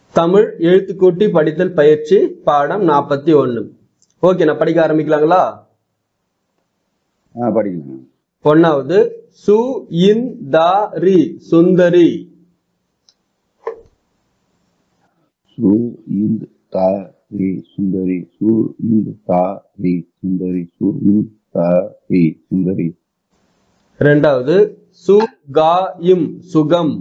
தமிழ் எழுத்துக்கூட்டி படித்தல் பயிற்சி பாடம் நாற்பத்தி ஒன்று ஓகே நான் படிக்க ஆரம்பிக்கலாங்களா ஆ படிக்கலாம் ஒன்னாவது சு இன் த ரி சுந்தரி சு இந்த் தா ரி சுந்தரி சு இந்த் தா ரி சுந்தரி சு இந்த் தா ரி சுந்தரி ரெண்டாவது சு கா இம் சுகம்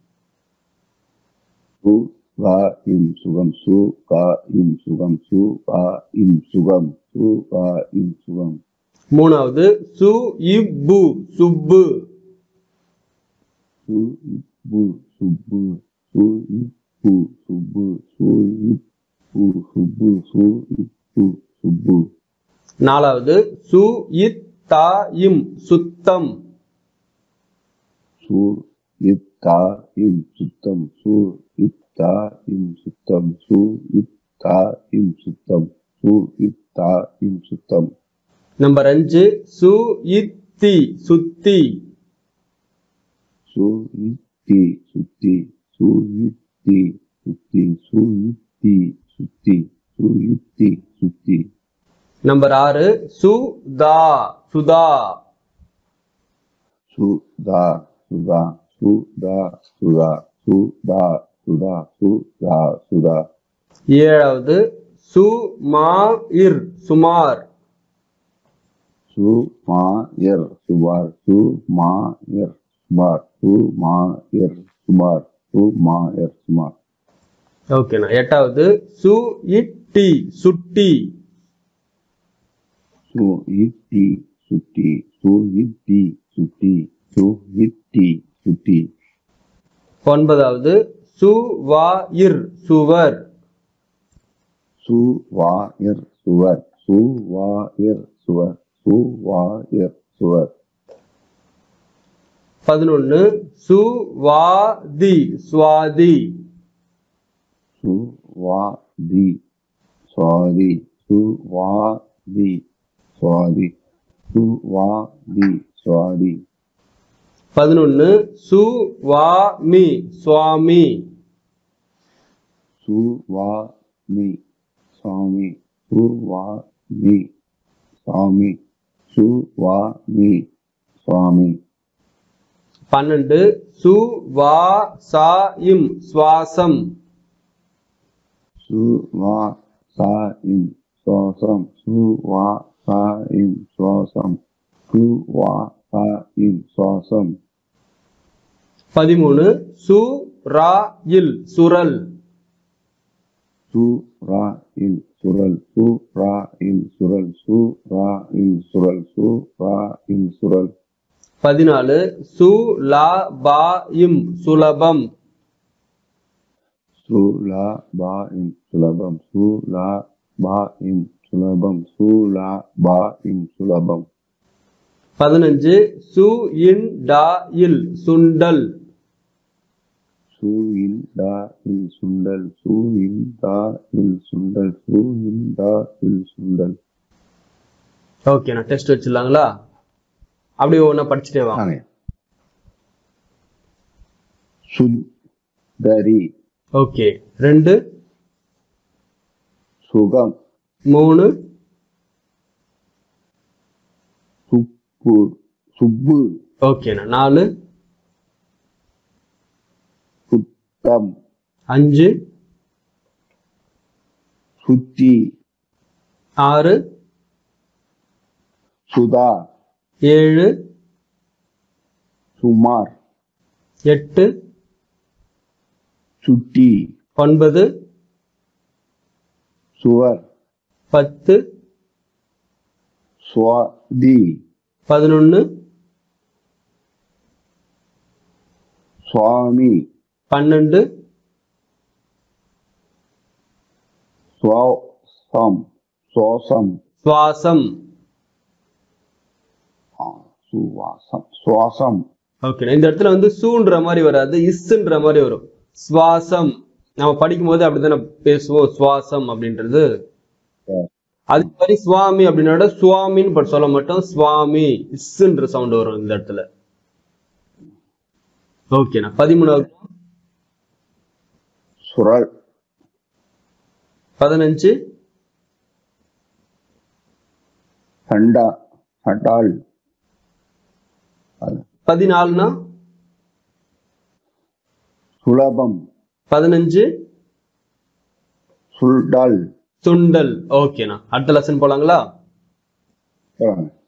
சு கா இம் சுகம் சு கா இம் சுகம் சு கா இம் சுகம் சு கா இம் சுகம் மூணாவது சு இப்பு சுப்பு சு இப்பு சுப்பு சு இப்பு சுப்பு சு இப்பு சுப்பு சு இப்பு சுப்பு நாலாவது சு இத் தா இம் சுத்தம் சு இத்தா இம் சுத்தம் சு இத்தா இம் சுத்தம் சு இத்தா இம் சுத்தம் சு இத்தா இம் சுத்தம் நம்பர் அஞ்சு சு இத்தி சுத்தி சு இத்தி சுத்தி சு இத்தி சுத்தி சு இத்தி சுத்தி சு இத்தி சுத்தி நம்பர் ஆறு சு தா சுதா சுதா சுதா சுதா சுதா சுதா சுதா சுதா சுதா ஏழாவது சு மா இர் சுமார் சு மா எர் சுபார் சு மா எர் சுபார் சு மா எர் சுபார் சு மா எர் சுமார் ஓகேண்ணா எட்டாவது சு இட்டி சுட்டி சு இட்டி சுட்டி சு இட்டி சுட்டி சு இட்டி சுட்டி ஒன்பதாவது சு வா இர் சுவர் சு வா எர் சுவர் சு வா எர் சுவர் சு வா எர் சுவர் பதினொன்னு சு வா தி சுவாதி சு வா தி சுவாதி சு வா தி சுவாதி சு வா தி சுவாதி பதினொன்னு சு வா மி சுவாமி சு வா மி சுவாமி சு வா மி சுவாமி சு வா மி சுவாமி பன்னெண்டு சு வா சா இம் சுவாசம் சு வா சா இம் சுவாசம் சு வா சா இம் சுவாசம் சு வா சா இம் சுவாசம் பதிமூணு சு ரா இல் சுரல் சு ரா இல் சுரல் சு ரா இல் சுரல் சு ரா இல் சுரல் சு ரா இல் சுரல் பதினாலு சு லா பா இம் சுலபம் சு லா பா இம் சுலபம் சு லா பா இம் சுலபம் சு லா பா இம் சுலபம் பதினஞ்சு சு இன் டா இல் சுண்டல் சு இல் டா இல் சுண்டல் சு இல் டா இல் சுண்டல் சு இல் டா இல் சுண்டல் ஓகே நான் டெஸ்ட் வச்சிடலாங்களா அப்படியே ஒன்றா படிச்சுட்டே வாங்க வாங்க சுந்தரி ஓகே ரெண்டு சுகம் மூணு சுப்பு சுப்பு ஓகேண்ணா நாலு சுத்தம் அஞ்சு சுத்தி ஆறு சுதா ஏழு சுமார் எட்டு சுட்டி ஒன்பது சுவர் பத்து சுவாதி பதினொன்று சுவாமி பன்னெண்டு சுவாசம் சுவாசம் சுவாசம் ஆ, சுவாசம் சுவாசம் ஓகேண்ணா இந்த இடத்துல வந்து சூன்ற மாதிரி வராது இஸ்ன்ற மாதிரி வரும் சுவாசம் நம்ம படிக்கும் போது அப்படித்தானே பேசுவோம் சுவாசம் அப்படின்றது Yeah. அதே மாதிரி சுவாமி அப்படின்னா சுவாமின்னு பட் சொல்ல மாட்டோம் சுவாமி இஸ்ன்ற சவுண்ட் வரும் இந்த இடத்துல ஓகேண்ணா பதிமூணாவது சுரல் பதினஞ்சு ஹண்டா ஹட்டால் அது பதினாலுனா சுலபம் பதினஞ்சு சுல்டால் சுண்டல் ஓகேண்ணா அடுத்த லெசன் போலாங்களா போறாங்க